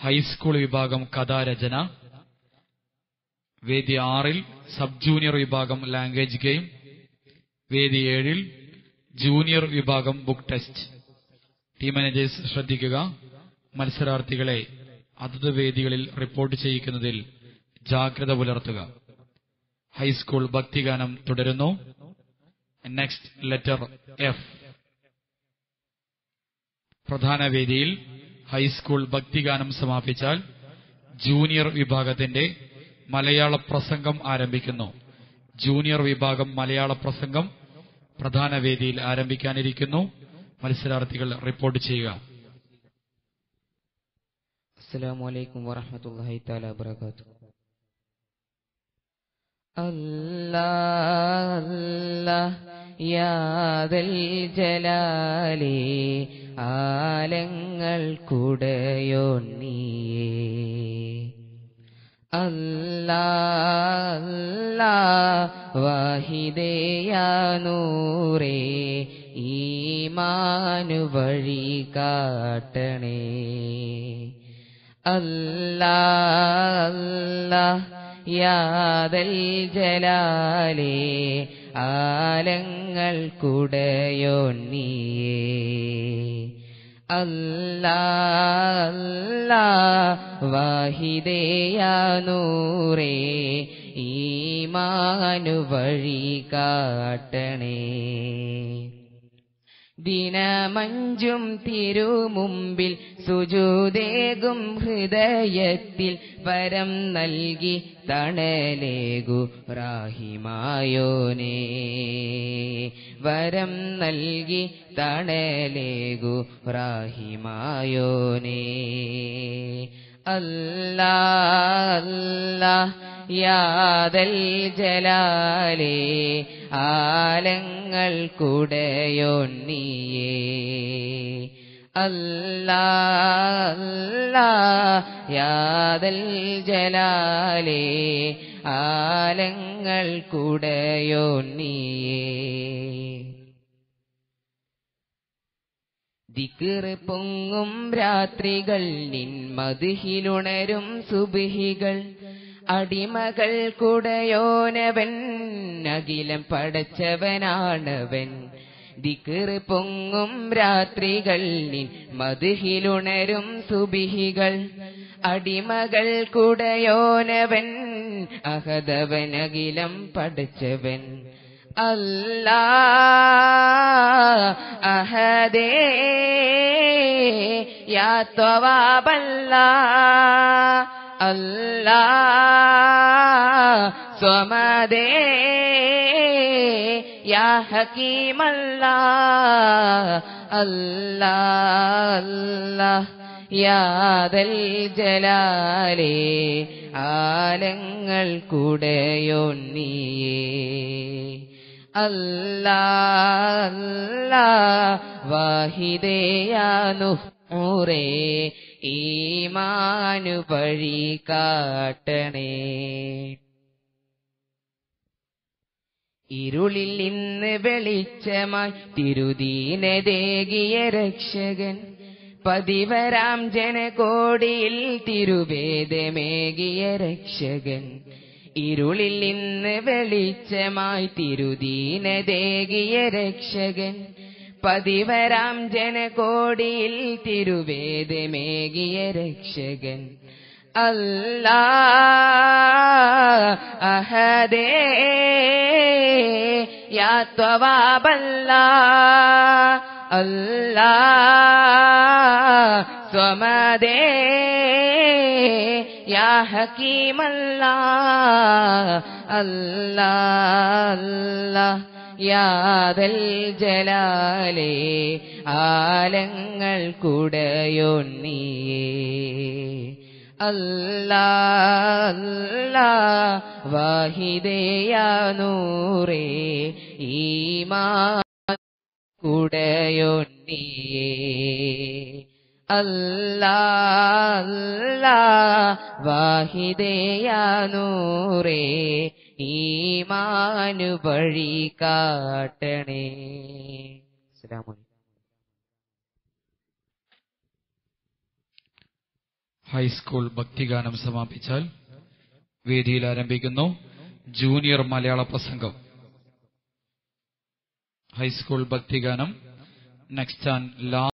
high school വിഭാഗം കഥാരചന വേദി ആറിൽ സബ് ജൂനിയർ വിഭാഗം ലാംഗ്വേജ് ഗെയിം വേദി ഏഴിൽ ജൂനിയർ വിഭാഗം ബുക്ക് ടെസ്റ്റ് ടീം മാനേജേഴ്സ് ശ്രദ്ധിക്കുക മത്സരാർത്ഥികളെ അതത് വേദികളിൽ റിപ്പോർട്ട് ചെയ്യിക്കുന്നതിൽ ജാഗ്രത പുലർത്തുക ഹൈസ്കൂൾ ഭക്തിഗാനം തുടരുന്നു നെക്സ്റ്റ് ലെറ്റർ എഫ് പ്രധാന വേദിയിൽ ഹൈസ്കൂൾ ഭക്തിഗാനം സമാപിച്ചാൽ ജൂനിയർ വിഭാഗത്തിന്റെ മലയാള പ്രസംഗം ആരംഭിക്കുന്നു ജൂനിയർ വിഭാഗം മലയാള പ്രസംഗം പ്രധാന വേദിയിൽ ആരംഭിക്കാനിരിക്കുന്നു മത്സരാർത്ഥികൾ റിപ്പോർട്ട് ചെയ്യുക السلام عليكم ورحمة الله تعالى وبركاته الله الله يا ذا الجلال ആലങ്ങൾ കുടയോന്നിയേ അല്ലാ അല്ലാ വാഹിദയാ നൂറേ ഈമാനു വഴി കാട്ടണേ അല്ലാ അല്ലാ യാദൽ ജലാലേ ആലങ്ങൾ കുടയോന്നിയേ അല്ലാ അല്ലാ വാഹിദയാ നൂറേ ഈമാനു വഴി കാട്ടണേ ദിനമഞ്ചും തിരുമുമ്പിൽ സുജൂദേകും ഹൃദയത്തിൽ വരം നൽകി തണലേകു റാഹിമായോനേ വരം നൽകി തണലേകു റാഹിമായോനേ അല്ലാ അല്ലാ യാദൽ ജലാലേ ആലങ്ങൾ കുടയോന്നിയേ അല്ലാ അല്ലാ യാദൽ ജലാലേ ആലങ്ങൾ കുടയോന്നിയേ ദിക്കറ് പൊങ്ങും രാത്രികൾ നിൻ മധുഹിലുണരും സുബിഹികൾ അടിമകൾ കുടയോനവൻ അഖിലം പടച്ചവനാണവൻ ദിക്കറ് പൊങ്ങും രാത്രികൾ നിൻ മധുഹിലുണരും സുബിഹികൾ അടിമകൾ കുടയോനവൻ അഹദവൻ അഖിലം പടച്ചവൻ അല്ലാ അഹദേ യാ ത്വവാബല്ലാ അല്ലാ സ്വമദേ യാ ഹക്കീമല്ലാ അല്ലാ അല്ലാ യാദൽ ജലാലേ ആലങ്ങൾ കുടയൊന്നിയേ അല്ലാ അല്ലാ വാഹിദയാനു ഊറേ ഈമാനു വഴി കാട്ടണേ ഇരുളിൽ നിന്ന് വെളിച്ചമായി തിരുദീനദേകിയ രക്ഷകൻ പതിവരാം ജനകോടിയിൽ തിരുവേദമേകിയ രക്ഷകൻ ഇരുളിൽ നിന്ന് വെളിച്ചമായി തിരുദീനദേകിയ രക്ഷകൻ പതിവരാം ജനകോടിയിൽ തിരുവേദമേകിയ രക്ഷകൻ അല്ലാ അഹദേ യാ ത്വവാബല്ലാ അല്ലാ സ്വമദേ യാ ഹക്കീമല്ലാ അല്ലാ അല്ലാ യാദൽ ജലാലേ ആലങ്ങൾ കുടയൊന്നിയേ അല്ലാ അല്ലാ വാഹിദയാ നൂറേ ഈമാ കുടയൊന്നിയേ അല്ലാ അല്ലാ വാഹിദയാ നൂറേ ഈമാനു വഴി കാട്ടണേ അസ്സലാമു അലൈക്കും ഹൈസ്കൂൾ ഭക്തിഗാനം സമാപിച്ചാൽ വേദിയിൽ ആരംഭിക്കുന്നു ജൂനിയർ മലയാള പ്രസംഗം ഹൈസ്കൂൾ ഭക്തിഗാനം നെക്സ്റ്റ് ആൻഡ് ലാസ്റ്റ്